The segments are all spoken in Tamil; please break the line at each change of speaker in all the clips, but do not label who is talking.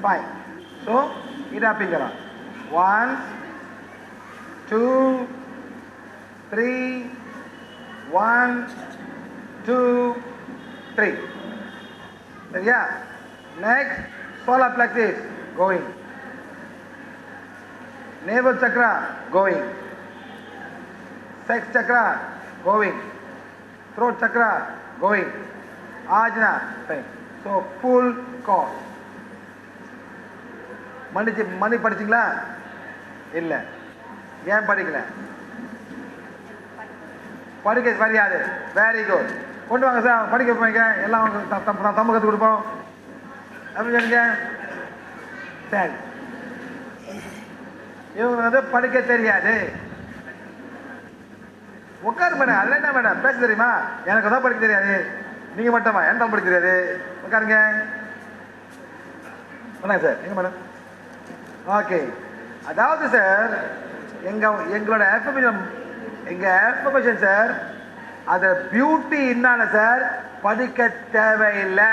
Fine. So, ida pingara. One, two, three, one, two, three. சரியா next fall up like this going navel chakra going sex chakra going throat chakra going ajna fine so full course மன்னிச்சு மணி படிச்சிங்களா இல்லை ஏன் படிக்கல படிக்க வரியாது வெரி குட் கொண்டு வாங்க சார் படிக்க போய்ங்க எல்லாம் அவங்க த- த- த- தமிழ் கற்றுக் கொடுப்போம் அப்படி சொன்னீங்க சரி இவங்க வந்து படிக்க தெரியாது உட்காரு மேடம் அதில் என்ன மேடம் பேச தெரியுமா எனக்கு தான் படிக்க தெரியாது நீங்க மட்டுமா என்ன படிக்க தெரியாது உட்காருங்க வணக்கம் சார் எங்க மேடம் ஓகே அதாவது சார் எங்க எங்களோட எஃபர்மேஷன் எங்க எஃபர்மேஷன் சார் அது பியூட்டி என்னால சார் படிக்க தேவையில்லை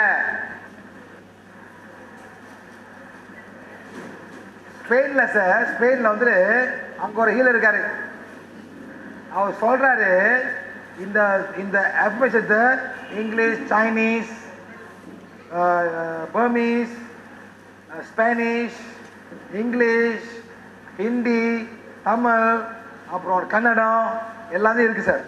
ஸ்பெயின்ல சார் ஸ்பெயின்ல வந்து அங்க ஒரு ஹீலர் இருக்காரு அவர் சொல்றாரு இந்த இந்த எஃபர்மேஷத்தை English Chinese Burmese Spanish English Hindi Tamil அப்புறம் கன்னடம் எல்லாமே இருக்கு சார்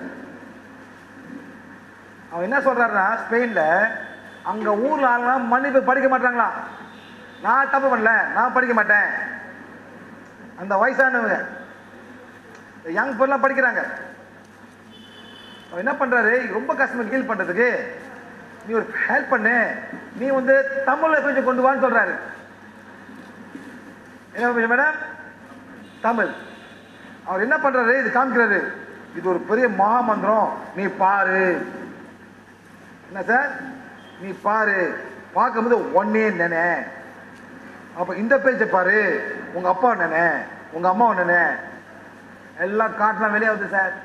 அவன் என்ன சொல்றாருன்னா ஸ்பெயின்ல அங்க ஊர்ல ஆளுலாம் மன்னிப்பு படிக்க மாட்டாங்களா நான் தப்பு பண்ணல நான் படிக்க மாட்டேன் அந்த வயசானவங்க யங் பொருளாம் படிக்கிறாங்க அவன் என்ன பண்றாரு ரொம்ப கஷ்டமா கீழ் பண்றதுக்கு நீ ஒரு ஹெல்ப் பண்ணு நீ வந்து தமிழ்ல கொஞ்சம் கொண்டு வான்னு சொல்றாரு என்ன விஷயம் மேடம் தமிழ் அவர் என்ன பண்றாரு இது காமிக்கிறாரு இது ஒரு பெரிய மகா மந்திரம் நீ பாரு என்ன சார் நீ பாரு பார்க்கும்போது ஒன்னே நினை அப்ப இந்த பேஜை பாரு உங்க அப்பா நினை உங்க அம்மா நினை எல்லாம் காட்டலாம் வெளியே வந்து சார்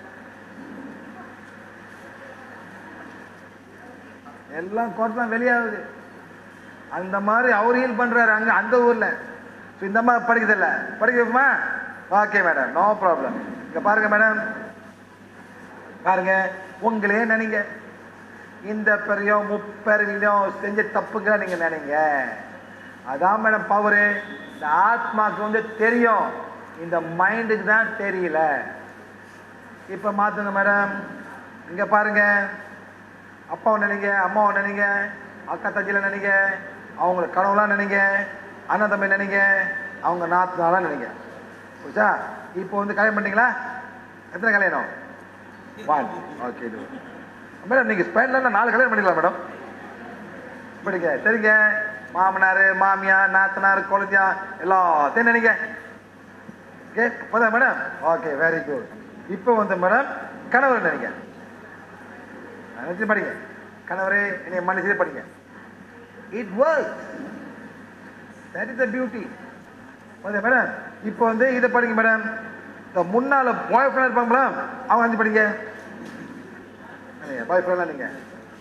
எல்லாம் காட்டலாம் வெளியாகுது அந்த மாதிரி அவர் ஹீல் பண்றாரு அங்க அந்த ஊர்ல ஸோ இந்த மாதிரி படிக்கிறதில்ல படிக்க வைப்போமா ஓகே மேடம் நோ ப்ராப்ளம் இங்க பாருங்க மேடம் பாருங்க உங்களே நினைங்க இந்த பெரியும் முப்பெரியும் செஞ்ச தப்புங்க நீங்க நினைங்க அதான் மேடம் பவரு இந்த ஆத்மாக்கு வந்து தெரியும் இந்த மைண்டுக்கு தான் தெரியல இப்ப மாத்துங்க மேடம் இங்க பாருங்க அப்பாவை நினைங்க அம்மாவை நினைங்க அக்கா தஞ்சில நினைங்க அவங்கள கனவுலாம் நினைங்க அண்ணன் தம்பி நினைங்க அவங்க நாத்தனாலாம் நினைங்க புரிச்சா இப்போ வந்து கல்யாணம் பண்ணிட்டீங்களா எத்தனை கல்யாணம் ஒன் ஓகே மேடம் நீங்கள் ஸ்பெயினில் நாலு கல்யாணம் பண்ணிக்கலாம் மேடம் படிங்க சரிங்க மாமனார் மாமியார் நாத்தனார் குழந்தையா எல்லாத்தையும் நினைங்க ஓகே போதா மேடம் ஓகே வெரி குட் இப்போ வந்து மேடம் கணவர் நினைங்க நினைச்சு படிங்க கணவரே என்னை மன்னிச்சு படிங்க it work that is the beauty okay madam இப்போ வந்து இதை படிங்க மேடம் இந்த முன்னால பாய் ஃப்ரெண்ட் இருப்பாங்க மேடம் அவங்க வந்து படிங்க பாய் ஃப்ரெண்ட்லாம் நீங்க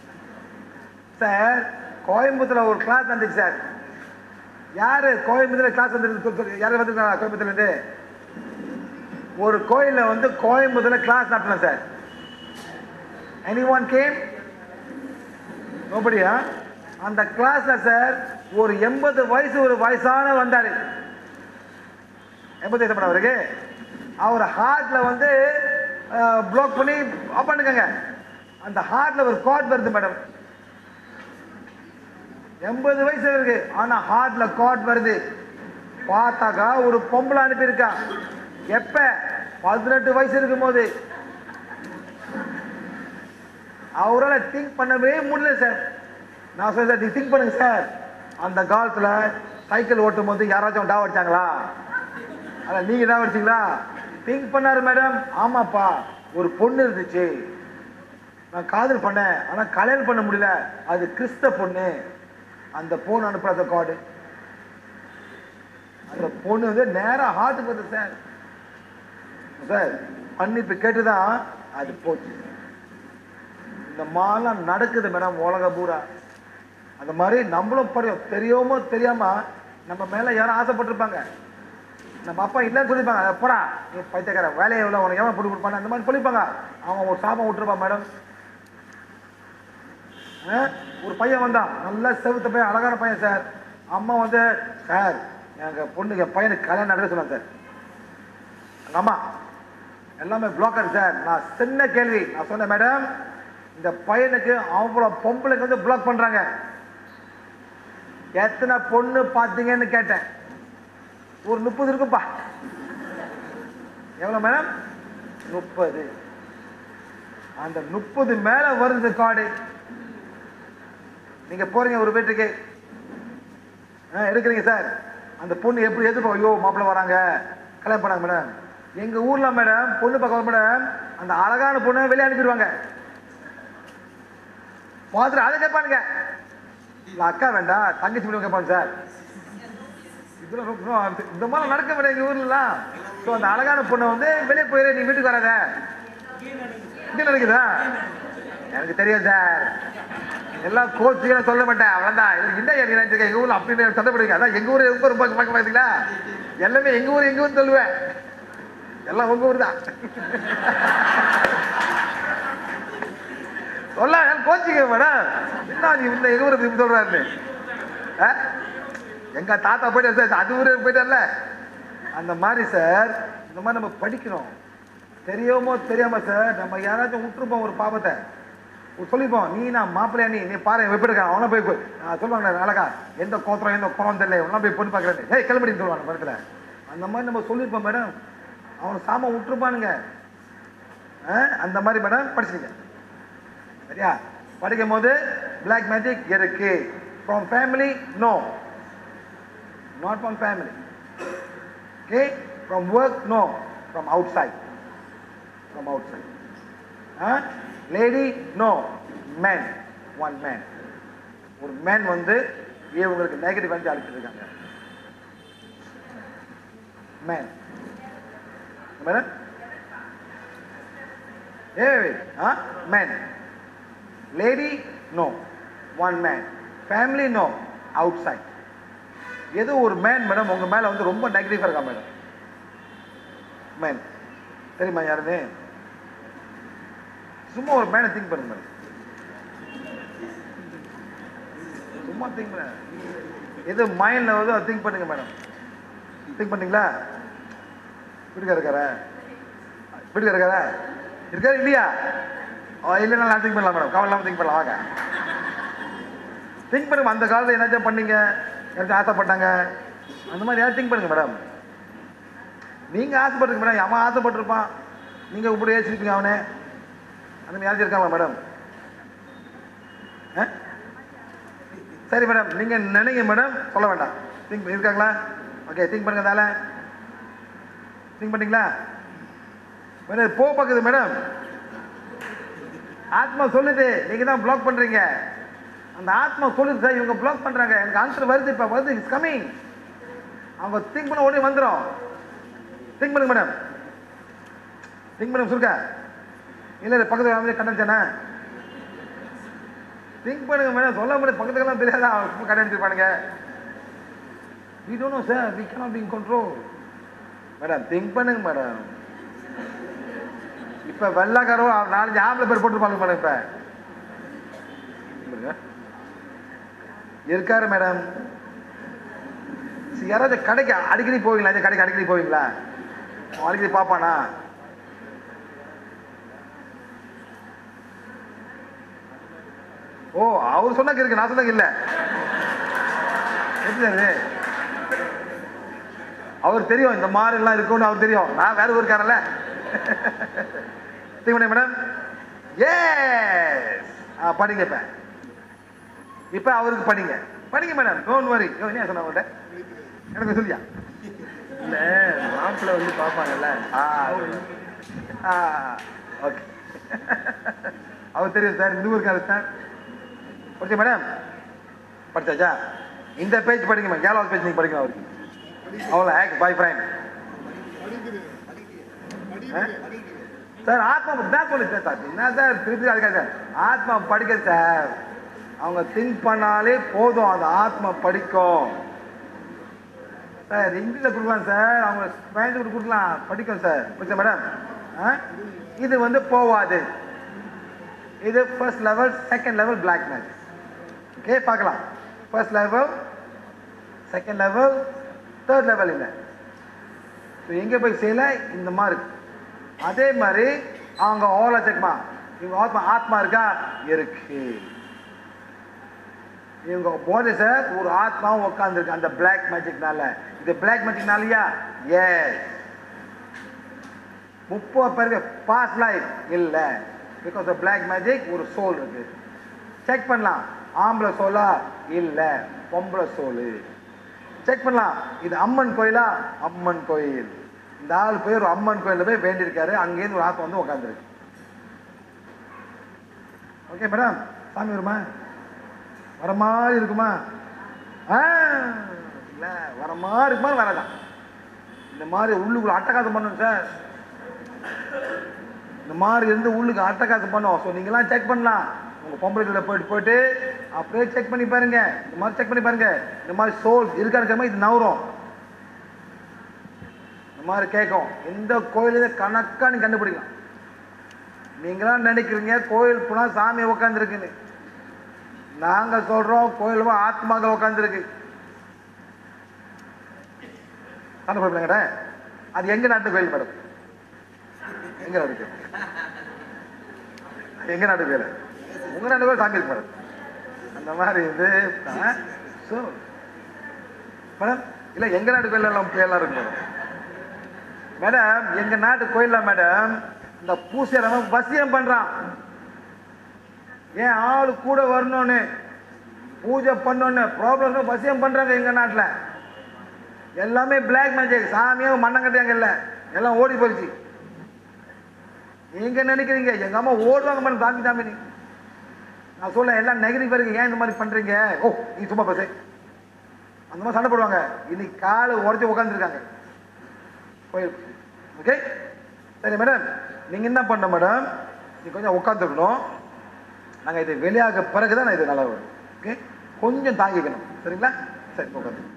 சார் கோயம்புத்தூர்ல ஒரு கிளாஸ் வந்துச்சு சார் யாரு கோயம்புத்தூர்ல கிளாஸ் வந்து யாரு வந்துருக்காங்க கோயம்புத்தூர்ல இருந்து ஒரு கோயில்ல வந்து கோயம்புத்தூர்ல கிளாஸ் நடத்தலாம் சார் எனி ஒன் கேம் நோபடியா அந்த கிளாஸ்ல சார் ஒரு எண்பது வயசு ஒரு வயசான வந்தாரு எண்பது வயசு அவருக்கு அவர் ஹார்ட்ல வந்து பிளாக் பண்ணி ஆஃப் பண்ணுங்க அந்த ஹார்ட்ல ஒரு கார்ட் வருது மேடம் எண்பது வயசு இருக்கு ஆனா ஹார்ட்ல கார்ட் வருது பார்த்தாக்கா ஒரு பொம்பளை அனுப்பியிருக்கா எப்ப பதினெட்டு வயசு இருக்கும் போது அவரால் திங்க் பண்ணவே முடியல சார் நான் சொல்றேன் சார் திங்க் பண்ணுங்க சார் அந்த காலத்துல சைக்கிள் ஓட்டும் போது யாராச்சும் டா அடிச்சாங்களா அதான் நீங்க தான் அடிச்சீங்களா திங்க் பண்ணாரு மேடம் ஆமாப்பா ஒரு பொண்ணு இருந்துச்சு நான் காதல் பண்ணேன் ஆனா கல்யாணம் பண்ண முடியல அது கிறிஸ்த பொண்ணு அந்த பொண்ணு அனுப்புறாத கார்டு அந்த பொண்ணு வந்து நேரா ஹார்ட்டுக்கு வருது சார் சார் மன்னிப்பு கேட்டுதான் அது போச்சு இந்த மாதிரிலாம் நடக்குது மேடம் உலக பூரா அந்த மாதிரி நம்மளும் படியும் தெரியாம தெரியாம நம்ம மேல யாரும் ஆசைப்பட்டிருப்பாங்க நம்ம அப்பா இல்லைன்னு சொல்லிப்பாங்க "அட போடா நீ பைத்தியக்கார வேலையை எவ்வளோ உனக்கு எவன் போட்டு கொடுப்பாங்க அந்த மாதிரி சொல்லிப்பாங்க அவன் ஒரு சாபம் விட்டுருப்பான் மேடம் ஒரு பையன் வந்தான் நல்லா செவுத்த பையன் அழகான பையன் சார் அம்மா வந்து சார் எங்க பொண்ணுக்கு என் பையனுக்கு கல்யாணம் நடக்க சொன்னாங்க சார் எங்க அம்மா எல்லாமே பிளாக்கர் சார் நான் சின்ன கேள்வி நான் சொன்னேன் மேடம் இந்த பையனுக்கு அவ்வளோ பொம்பளைக்கு வந்து பிளாக் பண்றாங்க எத்தனை பொண்ணு பார்த்தீங்கன்னு கேட்டேன் ஒரு முப்பது இருக்குப்பா எவ்வளோ மேடம் முப்பது அந்த முப்பது மேல வருது காடு நீங்க போறீங்க ஒரு வீட்டுக்கு ஆ, எடுக்கிறீங்க சார் அந்த பொண்ணு எப்படி எதிர்ப்போம் ஐயோ மாப்பிள்ளை வராங்க கல்யாணம் பண்ணாங்க மேடம் எங்க ஊர்ல மேடம் பொண்ணு பார்க்க மேடம் அந்த அழகான பொண்ணை வெளியே அனுப்பிடுவாங்க பார்த்துட்டு அதை கேட்பானுங்க இல்ல அக்கா வேண்டாம் தங்கச்சி மட்டும் கேட்பாங்க சார் இதெல்லாம் ரொம்ப- இந்த மாதிரி நடக்க முடியாது எங்க ஊர்லலாம் ஸோ அந்த அழகான பொண்ணை வந்து வெளியே போயிரு நீ வீட்டுக்கு வராத இங்க நடக்குதா எனக்கு தெரியும் சார் எல்லாம் கோச்சுக்கு சொல்ல மாட்டேன் அவ்வளோதான் எனக்கு என்ன எனக்கு நினைச்சிருக்கேன் எங்க ஊர்ல அப்படின்னு சண்டை போடுவீங்க அதான் எங்க ஊர் எங்க ஊர் பக்கம் பக்கம் பார்த்தீங்களா எல்லாமே எங்க ஊர் எங்க ஊர் சொல்லுவேன் எல்லாம் உங்க ஊர் தான் சொல்ல கோச்சிக்க மேடம் என்ன நீ இந்த எங்க ஊரை இப்படி சொல்றாரு ஆ? எங்க தாத்தா போயிட்டு சார் அது ஊரே போயிட்டார்ல அந்த மாதிரி சார் இந்த மாதிரி நம்ம படிக்கணும் தெரியாமோ தெரியாம சார் நம்ம யாராச்சும் விட்டுருப்போம் ஒரு பாவத்தை ஒரு சொல்லிப்போம் நீ நான் மாப்பிள்ளையா நீ நீ பாரு எப்படி இருக்கான் அவனை போய் போய் நான் சொல்லுவாங்க அழகா எந்த கோத்திரம் எந்த குளம் தெரியல இவனா போய் பொண்ணு பார்க்குறேன் ஏய் கிளம்படின்னு சொல்லுவாங்க படத்துல அந்த மாதிரி நம்ம சொல்லியிருப்போம் மேடம் அவனை சாம விட்டுருப்பானுங்க ஆ? அந்த மாதிரி மேடம் படிச்சுங்க சரியா படிக்கும் போது பிளாக் மேஜிக் இருக்கு from family no not from family okay from work no from outside from outside lady no man one man ஒரு மேன் வந்து இவங்களுக்கு நெகட்டிவ் வந்து அழைச்சிட்டு இருக்காங்க மேன் மேடம் ஏய் ஆ man lady no one man family no outside ஏதோ ஒரு மேன் மேடம் உங்க மேல வந்து ரொம்ப நெகட்டிவா இருக்கா மேடம் மேன் தெரியுமா யாருன்னு சும்மா ஒரு மேனை திங்க் பண்ணுங்க மேடம் சும்மா திங்க் பண்ண எது மைண்ட்ல வருதோ அதை திங்க் பண்ணுங்க மேடம் திங்க் பண்ணீங்களா வீட்டுக்கார இருக்காரா வீட்டுக்கார இருக்காரா இருக்காரு இல்லையா அவ இல்லைன்னா நான் திங்க் பண்ணலாம் மேடம் கவலை இல்லாமல் திங்க் பண்ணலாம் வாங்க திங்க் பண்ணுங்க அந்த காலத்தில் என்னாச்சும் பண்ணீங்க யாராச்சும் ஆசைப்பட்டாங்க அந்த மாதிரி யாரும் திங்க் பண்ணுங்க மேடம் நீங்க ஆசைப்பட்டிருக்க மேடம் அவன் ஆசைப்பட்டிருப்பான் நீங்க இப்படி ஏசிருப்பீங்க அவனே அந்த மாதிரி யாராச்சும் இருக்காங்களா மேடம் ஆ? சரி மேடம் நீங்க நினைங்க மேடம் சொல்ல வேண்டாம் திங்க் இருக்காங்களா ஓகே திங்க் பண்ணுங்க தால திங்க் பண்ணீங்களா மேடம் போ பார்க்குது மேடம் ஆத்மா சொல்லுது நீங்க தான் பிளாக் பண்றீங்க அந்த ஆத்மா சொல்லுது சார் இவங்க பிளாக் பண்றாங்க எனக்கு ஆன்சர் வருது இப்ப வருது இட்ஸ் கமிங் அவங்க திங்க் பண்ண உடனே வந்துடும் திங்க் பண்ணுங்க மேடம் திங்க் பண்ணுங்க சுருக்க இல்ல இல்ல பக்கத்துல வந்து கண்டச்சானே திங்க் பண்ணுங்க மேடம் சொல்ல முடியாது பக்கத்துக்கெல்லாம் தெரியாதா அவங்க கடை அடிச்சிருப்பானுங்க we don't know sir we cannot be in control madam think பண்ணுங்க மேடம் இப்ப வெள்ளக்காரோ நாலஞ்சு ஆம்பளை பேர் போட்டுருப்பாங்க மேடம் இப்ப பாருங்க. இருக்காரு மேடம் சரி, யாராவது கடைக்கு அடிக்கடி போவீங்களா இந்த கடைக்கு அடிக்கடி போவீங்களா அவன் அடிக்கடி பார்ப்பானா ஓ அவர் சொன்னாக்க இருக்கு நான் சொன்னாக்க இல்ல எப்படி அது அவர் தெரியும் இந்த மாதிரி எல்லாம் இருக்கும்னு அவர் தெரியும் நான் வேற ஊருக்காரல்ல தீவனை மேடம் எஸ் படிங்க இப்ப இப்ப அவருக்கு படிங்க படிங்க மேடம் டோன்ட் வரி யோ என்ன சொன்ன உங்கள்ட்ட எனக்கு சொல்லியா
இல்ல மாப்பிள்ளை வந்து பாப்பாங்கல்ல
ஆ ஆ ஓகே அவர் தெரியும் சார் இந்த ஊருக்காரு சார் ஓகே மேடம் படிச்சாச்சா இந்த பேஜ் படிங்க மேம் கேலாவது பேஜ் நீங்கள் படிக்கணும் அவருக்கு அவ்வளோ ஆக் பாய் ஃப்ரெண்ட் சார் ஆத்மா தான் சொல்லு சார் சார் என்ன சார் திருப்பி அதுக்காக சார் ஆத்மா படிக்க சார் அவங்க திங்க் பண்ணாலே போதும் அந்த ஆத்மா படிக்கும் சார் இங்கிலீஷில் கொடுக்கலாம் சார் அவங்க ஸ்பேனிஷ் கூட கொடுக்கலாம் படிக்கும் சார் புரியுதா மேடம் ஆ இது வந்து போவாது இது first level second level black magic okay பார்க்கலாம் first level second level third level இல்லை ஸோ எங்கே போய் செய்யல இந்த மாதிரி இருக்கு. அதே மாதிரி அவங்க ஓலை செக்மா இவங்க ஆத்மா ஆத்மா இருக்கா இருக்கு இவங்க போதை சார் ஒரு ஆத்மாவும் உட்காந்துருக்கு அந்த பிளாக் மேஜிக்னால இது பிளாக் மேஜிக்னாலயா எஸ் முப்பது பேருக்கு பாஸ் லைஃப் இல்லை பிகாஸ் ஆஃப் பிளாக் மேஜிக் ஒரு சோல் இருக்கு செக் பண்ணலாம் ஆம்பளை சோலா இல்லை பொம்பளை சோலு செக் பண்ணலாம் இது அம்மன் கோயிலா அம்மன் கோயில் இந்த ஆள் போய் ஒரு அம்மன் கோயிலில் போய் வேண்டியிருக்காரு அங்கேருந்து ஒரு ஆத்மா வந்து உட்காந்துருக்கு ஓகே மேடம் சாமி வருமா வர மாதிரி இருக்குமா ஆ இல்லை வர மாதிரி இருக்குமா வராதான் இந்த மாதிரி உள்ளுக்குள்ள அட்டகாசம் பண்ணணும் சார் இந்த மாதிரி இருந்து உள்ளுக்கு அட்டகாசம் பண்ணும் ஸோ நீங்களாம் செக் பண்ணலாம் உங்கள் பொம்பளைக்குள்ள போயிட்டு போயிட்டு அப்படியே செக் பண்ணி பாருங்க இந்த மாதிரி செக் பண்ணி பாருங்க இந்த மாதிரி சோல் இருக்கா இருக்கிற மாதிரி இது நவரும் இந்த மாதிரி கேட்கும் எந்த கோயிலுமே கணக்காக நீ கண்டுபிடிக்கலாம் நீங்களாம் நினைக்கிறீங்க கோயில் போனால் சாமி உட்காந்துருக்குன்னு நாங்கள் சொல்கிறோம் கோயில் ஆத்மாக்கள் உட்காந்துருக்கு கண்டுபிடிப்பீங்கடா அது எங்க நாட்டு கோயில் மேடம் எங்க நாட்டு கோயில் எங்க நாட்டு கோயில் உங்க நாட்டு கோயில் சாமி இருக்கு மேடம் அந்த மாதிரி இது ஸோ மேடம் இல்லை எங்க நாட்டு கோயில் எல்லாம் பேர்லாம் இருக்கு மேடம் மேடம் எங்க நாட்டு கோயில்ல மேடம் இந்த பூசை நம்ம வசியம் பண்றான் ஏன் ஆளு கூட வரணும்னு பூஜை பண்ணணும்னு ப்ராப்ளம் வசியம் பண்றாங்க எங்க நாட்டுல எல்லாமே பிளாக் மேஜிக் சாமியும் மண்ணங்கட்டியாங்க இல்ல எல்லாம் ஓடி போயிடுச்சு நீங்க நினைக்கிறீங்க எங்க அம்மா ஓடுவாங்க மேடம் சாமி சாமி நான் சொல்ல எல்லாம் நெகட்டிவ் இருக்கு ஏன் இந்த மாதிரி பண்றீங்க ஓ நீ சும்மா பேசு அந்த மாதிரி சண்டை போடுவாங்க இன்னைக்கு காலை உடச்சி உட்காந்துருக்காங்க கோயில் ஓகே சரி மேடம் நீங்க என்ன பண்ண மேடம் நீ கொஞ்சம் உட்காந்துருக்கணும் நாங்கள் இது வெளியாக பிறகு தான் நான் இது நல்லா வரும் ஓகே கொஞ்சம் தாங்கிக்கணும் சரிங்களா சரி உட்காந்து